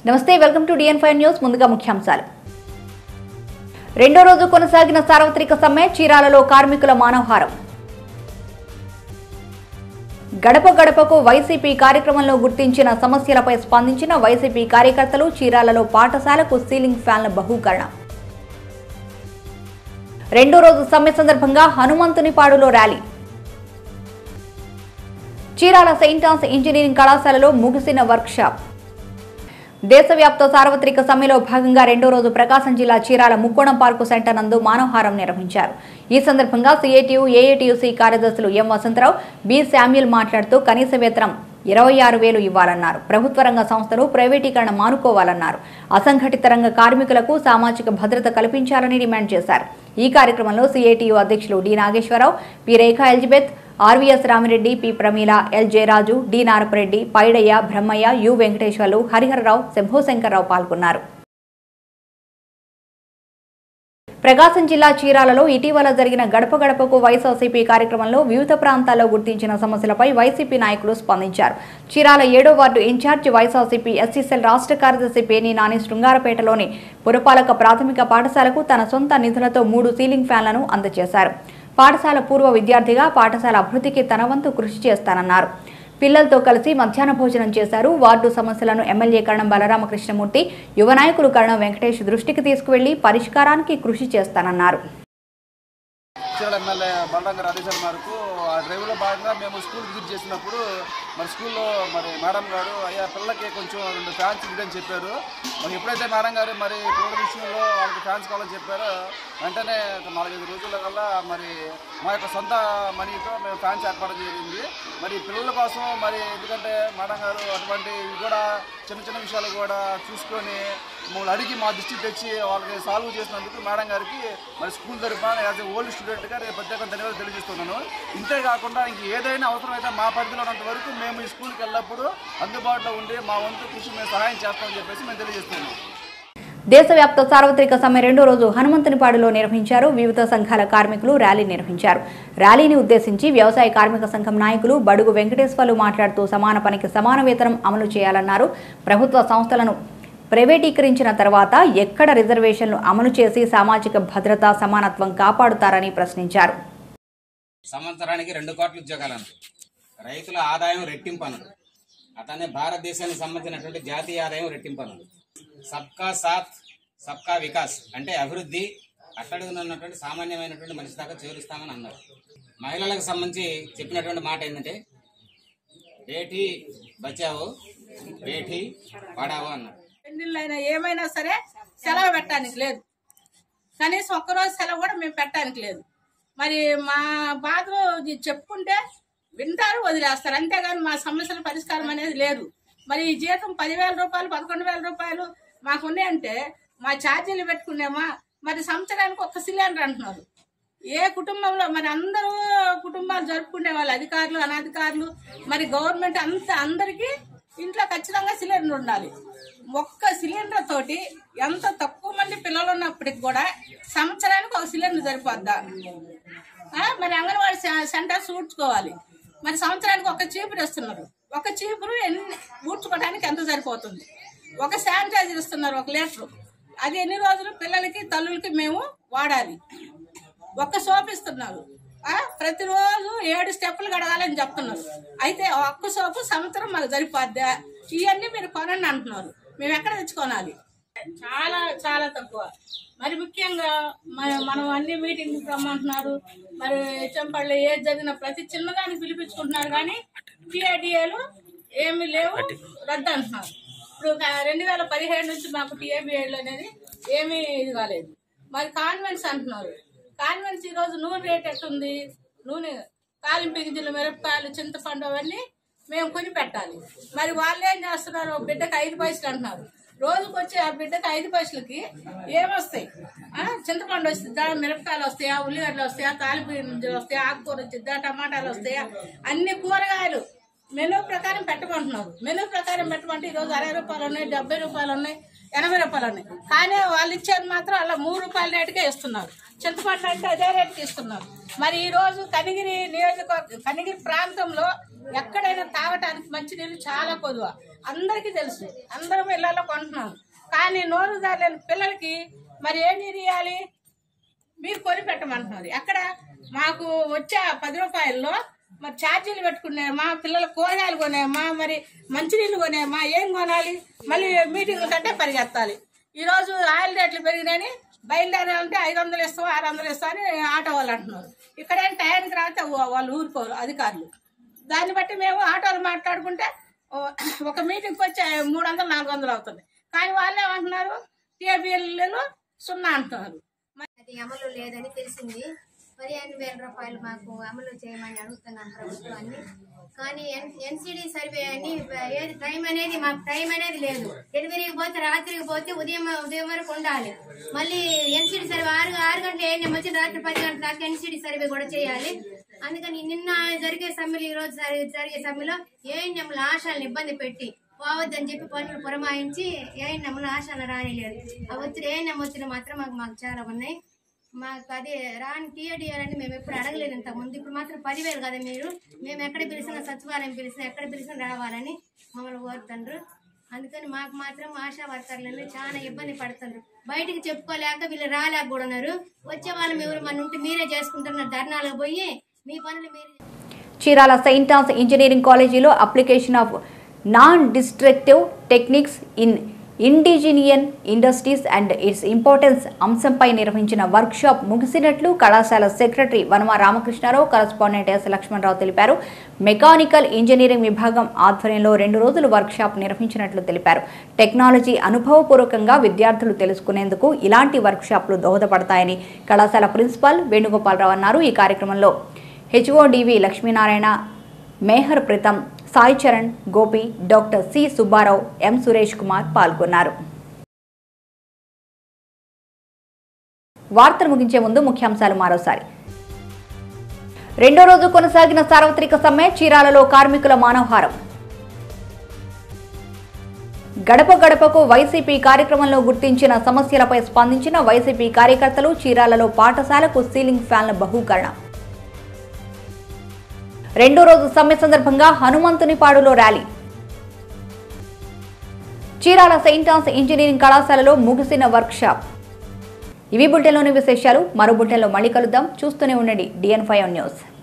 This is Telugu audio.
నమస్తే welcome to DN five news ముందుగా ముఖ్యాంశాలు రెండో రోజు కొనసాగిన సార్వత్రిక సమ్మె చీరాలలో కార్మికుల మానవహారం గడప గడపకు వైసీపీ కార్యక్రమంలో గుర్తించిన సమస్యలపై స్పందించిన వైసీపీ కార్యకర్తలు చీరాలలో పాఠశాలకు సీలింగ్ ఫ్యాన్ల బహూకరణ రెండో రోజు సమ్మె సందర్భంగా హనుమంతునిపాడులో rally Chirala saint Ann's engineering కళాశాలలో ముగిసిన వర్క్షాప్ దేశవ్యాప్త సార్వత్రిక సమ్మెలో భాగంగా రెండో రోజు ప్రకాశం జిల్లా చీరాల ముక్కోణం పార్కు సెంటర్ నందు మానవహారం నిర్వహించారు ఈ సందర్భంగా సిఐటియు ఏఐటియుసి కార్యదర్శులు ఎం వసంతరావు బి శామ్యుల్ మాట్లాడుతూ కనీస వేతనం ఇరవై ఆరు వేలు ఇవ్వాలన్నారు ప్రభుత్వ రంగ సంస్థలు ప్రైవేటీకరణ మానుకోవాలన్నారు అసంఘటిత రంగ కార్మికులకు సామాజిక భద్రత కల్పించాలని డిమాండ్ చేశారు ఈ కార్యక్రమంలో సిఐటియు అధ్యక్షులు D Nageswararao P Rekha Elizabeth RVS Ramireddy P Pramila L Jayaraju D Narapareddy Paidayya Brahmayya U Venkateswarlu Hariharrao Shambhoshankarrao పాల్గొన్నారు ప్రకాశం జిల్లా చీరాలలో ఇటీవల జరిగిన గడప గడపకు వైఎస్ఆర్సీపీ కార్యక్రమంలో వివిధ ప్రాంతాల్లో గుర్తించిన సమస్యలపై వైసీపీ నాయకులు స్పందించారు చీరాల ఏడో వార్డు ఇన్ఛార్జి వైఎస్ఆర్సీపీ ఎస్సీసెల్ రాష్ట్ర కార్యదర్శి పేని నాని శృంగారపేటలోని పురపాలక ప్రాథమిక పాఠశాలకు తన సొంత నిధులతో మూడు సీలింగ్ ఫ్యాన్లను అందజేశారు పాఠశాల పూర్వ విద్యార్థిగా పాఠశాల అభివృద్ధికి తన వంతు కృషి చేస్తానన్నారు పిల్లలతో కలిసి మధ్యాహ్న భోజనం చేశారు వార్డు సమస్యలను ఎమ్మెల్యే కరణం బలరామకృష్ణమూర్తి యువ నాయకులు కరణం వెంకటేష్ దృష్టికి తీసుకువెళ్లి పరిష్కారానికి కృషి చేస్తానన్నారు చీరాల ఎమ్మెల్యే బలరాం గారి ఆదేశాల మేరకు ఆ డ్రైవ్లో భాగంగా మేము స్కూల్ విజిట్ చేసినప్పుడు మరి స్కూల్లో మరి మేడం గారు అయ్యా పిల్లలకి కొంచెం రెండు ఫ్యాన్స్ ఇవ్వని చెప్పారు మరి ఎప్పుడైతే మేడం గారు మరి పిల్లల విషయంలో వాళ్ళకి ఫ్యాన్స్ కావాలని చెప్పారో వెంటనే ఒక నాలుగైదు రోజుల కల్లా మరి మా యొక్క సొంత మనీతో మేము ఫ్యాన్స్ ఏర్పాటు జరిగింది మరి పిల్లల కోసం మరి ఎందుకంటే మేడం గారు అటువంటి ఇవి కూడా చిన్న చిన్న విషయాలు కూడా చూసుకొని మమ్మల్ని అడిగి మా దృష్టికి తెచ్చి వాళ్ళకి సాల్వ్ చేసినందుకు మేడం గారికి మరి స్కూల్ తరఫున యాజ్ ఏ ఓల్డ్ స్టూడెంట్గా నేను ప్రత్యేకంగా ధన్యవాదాలు తెలియజేస్తున్నాను ఇంతే కాకుండా ఇంక ఏదైనా అవసరమైతే మా పరిధిలో ఉన్నంత వరకు మేము ఈ స్కూల్కి వెళ్ళినప్పుడు అందుబాటులో ఉండి మా వంతు కృషి మేము సహాయం చేస్తామని చెప్పేసి మేము తెలియజేస్తున్నాం దేశవ్యాప్త సార్వత్రిక సమ్మె రెండో రోజు హనుమంతునిపాడులో నిర్వహించారు వివిధ సంఘాల కార్మికులు ర్యాలీ నిర్వహించారు ర్యాలీని ఉద్దేశించి వ్యవసాయ కార్మిక సంఘం నాయకులు బడుగు వెంకటేశ్వర్లు మాట్లాడుతూ సమాన పనికి సమాన వేతనం అమలు చేయాలన్నారు ప్రభుత్వ సంస్థలను ప్రైవేటీకరించిన తర్వాత ఎక్కడ రిజర్వేషన్లు అమలు చేసి సామాజిక భద్రత సమానత్వం కాపాడుతారని ప్రశ్నించారు సంవత్సరానికి రెండు కోట్ల ఉద్యోగాలను రైతుల ఆదాయం రెట్టింపనుడు అతనే భారతదేశానికి సంబంధించినటువంటి జాతీయ ఆదాయం రెట్టింపనుడు సబ్కా సాత్ సబ్కా వికాస్ అంటే అభివృద్ధి అట్టడుగున ఉన్నటువంటి సామాన్యమైనటువంటి మనిషి దాకా చేరుస్తామని అన్నారు మహిళలకు సంబంధించి చెప్పినటువంటి మాట ఏంటంటే బేటీ బచావో బేటీ పడావో అన్నారు పెళ్లిళ్ళైనా ఏమైనా సరే సెలవు పెట్టడానికి లేదు కనీసం ఒక్కరోజు సెలవు కూడా మేము పెట్టడానికి లేదు మరి మా బాధలు ఇది చెప్పుకుంటే వింటారు వదిలేస్తారు అంతేగాని మా సమస్యల పరిష్కారం అనేది లేదు మరి ఈ జీతం పదివేల రూపాయలు పదకొండు వేల రూపాయలు మాకు ఉన్నాయంటే మా ఛార్జీలు పెట్టుకునేమా మరి సంవత్సరానికి ఒక్క సిలిండర్ అంటున్నారు ఏ కుటుంబంలో మరి అందరూ కుటుంబాలు జరుపుకునే వాళ్ళు అధికారులు అనధికారులు మరి గవర్నమెంట్ అంత అందరికీ ఇంట్లో ఖచ్చితంగా సిలిండర్ ఉండాలి ఒక్క సిలిండర్ తోటి ఎంత తక్కువ మంది పిల్లలు ఉన్నప్పటికి కూడా సంవత్సరానికి ఒక సిలిండర్ సరిపోద్దా ఆ, మరి అంగన్వాడీ సె- సెంటర్స్ ఊడ్చుకోవాలి మరి సంవత్సరానికి ఒక చీపురు ఇస్తున్నారు ఒక చీపురు ఎన్ని ఊడ్చుకోవడానికి ఎంత సరిపోతుంది ఒక శానిటైజర్ ఇస్తున్నారు ఒక లీటర్ అది ఎన్ని రోజులు పిల్లలకి తల్లులకి మేము వాడాలి ఒక్క సోప్ ఇస్తున్నారు ఆ, ప్రతిరోజు ఏడు స్టెప్పులు కడగాలని చెప్తున్నారు అయితే ఒక్క సోపు సంవత్సరం మాకు సరిపోద్దా ఇవన్నీ మీరు కొనండి అంటున్నారు మేము ఎక్కడ తెచ్చుకోనాలి చాలా చాలా తక్కువ మరి ముఖ్యంగా మన- మనం అన్ని మీటింగ్ రమ్మంటున్నారు మరి చెంపళ్ళు ఏది జరిగిన ప్రతి చిన్నదానికి పిలిపించుకుంటున్నారు కానీ టీఐడిఏలు ఏమీ లేవు రద్దు అంటున్నారు ఇప్పుడు ఒక రెండు వేల పదిహేడు నుంచి మాకు టీఏబిఐలు అనేది ఏమీ ఇది కాలేదు మరి కాన్వెంట్స్ అంటున్నారు కాన్వెంట్స్ ఈరోజు నూనె రేట్ ఎట్టుంది నూనె తాలింపు గింజలు మిరపకాయలు చింతపండు అవన్నీ మేము కొని పెట్టాలి మరి వాళ్ళు ఏం చేస్తున్నారు ఒక బిడ్డకి ఐదు పైసలు అంటున్నారు రోజుకి వచ్చి ఆ బిడ్డకి ఐదు పైసలకి ఏమొస్తాయి ఆ, చింతపండు వస్తుందా మిరపకాయలు వస్తాయా ఉల్లిగడ్డలు వస్తాయా తాలింపు గింజలు వస్తాయా ఆకుకూర వచ్చిద్దా టమాటాలు వస్తాయా అన్ని కూరగాయలు మెనూ ప్రకారం పెట్టమంటున్నారు మెనూ ప్రకారం పెట్టమంటే ఈరోజు అరవై రూపాయలు ఉన్నాయి డెబ్బై రూపాయలు ఉన్నాయి ఎనభై రూపాయలు ఉన్నాయి కానీ వాళ్ళు ఇచ్చేది మాత్రం అలా మూడు రూపాయల రేటుకే ఇస్తున్నారు చింతపండు అంటే అదే రేటుకి ఇస్తున్నారు మరి ఈ రోజు కనిగిరి నియోజకవర్గ కనిగిరి ప్రాంతంలో ఎక్కడైనా తాగటానికి మంచినీళ్ళు చాలా కొదువ అందరికీ తెలుసు అందరం ఇళ్లలో కొంటున్నాం కానీ నోరు దాలేని పిల్లలకి మరి ఏం ఇరియాలి మీరు కొని పెట్టమంటున్నారు ఎక్కడ మాకు వచ్చే ఆ పది రూపాయల్లో మరి ఛార్జీలు పెట్టుకునే మా పిల్లల కూరగాయలు కొనే మా మరి మంచినీళ్ళు కొనే మా ఏం కొనాలి మళ్ళీ మీటింగ్ల కంటే పరిగెత్తాలి ఈ రోజు ఆయిల్ రేట్లు పెరిగినాయని బయలుదేరాలంటే ఐదు వందలు ఇస్తాం ఆరు వందలు ఇస్తాం అని ఆటో వాళ్ళు అంటున్నారు ఇక్కడేం టయానికి రాస్తే వా- వాళ్ళు ఊరుకోరు అధికారులు దాన్ని బట్టి మేము ఆటోలు మాట్లాడుకుంటే ఓ, ఒక మీటింగ్కి వచ్చి మూడు వందలు నాలుగు వందలు అవుతుంది కానీ వాళ్ళు ఏమంటున్నారు టీబీఎల్లు సున్నా అంటున్నారు అది అమలు లేదని తెలిసింది పదిహేను వేల రూపాయలు మాకు అమలు చేయమని అడుగుతున్నాను ప్రభుత్వాన్ని కానీ ఎన్సిడి సర్వే అని ఏది టైం అనేది మాకు టైం అనేది లేదు డెలివరీకి పోతే రాత్రికి పోతే ఉదయం ఉదయం వరకు ఉండాలి మళ్ళీ ఎన్సిడి సర్వే ఆరు ఆరు గంటల ఏం వచ్చి రాత్రి పది గంటల దాకా ఎన్సిడి సర్వే కూడా చేయాలి అందుకని నిన్న జరిగే సమ్మెలు ఈ రోజు జరి- జరిగే సమ్మెలో ఏఎన్ఎంల ఆశాలను ఇబ్బంది పెట్టి పోవద్దని చెప్పి పనులు పురమాయించి ఏఎన్ఎంల ఆశాలు రానిలేదు ఆ ఒత్తిడి ఏఎన్ఎం ఒత్తిడి మాత్రం మాకు మాకు చాలా ఉన్నాయి మాకు అది రాని టీఏడిఆర్ అని మేము ఎప్పుడు అడగలేదు ఇంత ముందు ఇప్పుడు మాత్రం పదివేలు కదా మీరు మేము ఎక్కడ పిలిచినా సచివాలయం పిలిచినా ఎక్కడ పిలిచినా రావాలని మమ్మల్ని కోరుతుండ్రు అందుకని మాకు మాత్రం ఆశా వర్కర్లను చాలా ఇబ్బంది పడుతుండ్రు బయటికి చెప్పుకోలేక వీళ్ళు రాలేక కూడా ఉన్నారు వచ్చే వాళ్ళం ఎవరు మన ఉంటే మీరే చేసుకుంటున్నారు ధర్నాలకు పోయి మీ పనులు మీరు చీరాల సెయింట్ థామ్స్ ఇంజనీరింగ్ కాలేజీలో application of non destructive techniques in indigenous industries and its importance అంశంపై నిర్వహించిన వర్క్షాప్ ముగిసినట్లు కళాశాల secretary Vanama Ramakrishnarao correspondent S Lakshmanarao తెలిపారు మెకానికల్ ఇంజనీరింగ్ విభాగం ఆధ్వర్యంలో రెండు రోజులు వర్క్షాప్ నిర్వహించినట్లు తెలిపారు టెక్నాలజీ అనుభవపూర్వకంగా విద్యార్థులు తెలుసుకునేందుకు ఇలాంటి వర్క్షాప్లు దోహదపడతాయని కళాశాల ప్రిన్సిపాల్ వేణుగోపాలరావు అన్నారు ఈ కార్యక్రమంలో HOD V Lakshminarayana Mehar Preetham Sai Charan Gopi doctor C Subbarao M Suresh Kumar పాల్గొన్నారు వార్తలు ముగించే ముందు ముఖ్యాంశాలు మరోసారి రెండో రోజు కొనసాగిన సార్వత్రిక సమ్మె చీరాలలో కార్మికుల మానవహారం గడప గడపకు వైసీపీ కార్యక్రమంలో గుర్తించిన సమస్యలపై స్పందించిన వైసీపీ కార్యకర్తలు చీరాలలో పాఠశాలకు సీలింగ్ ఫ్యాన్ల బహూకరణ రెండో రోజు సమ్మె సందర్భంగా హనుమంతునిపాడులో rally Chirala Saint Thomas engineering కళాశాలలో ముగిసిన వర్క్షాప్ ఇవి బులెటిన్లోని విశేషాలు మరో బులెటిన్లో మళ్ళీ కలుద్దాం చూస్తూనే ఉండండి డిఎన్ ఫైవ్ న్యూస్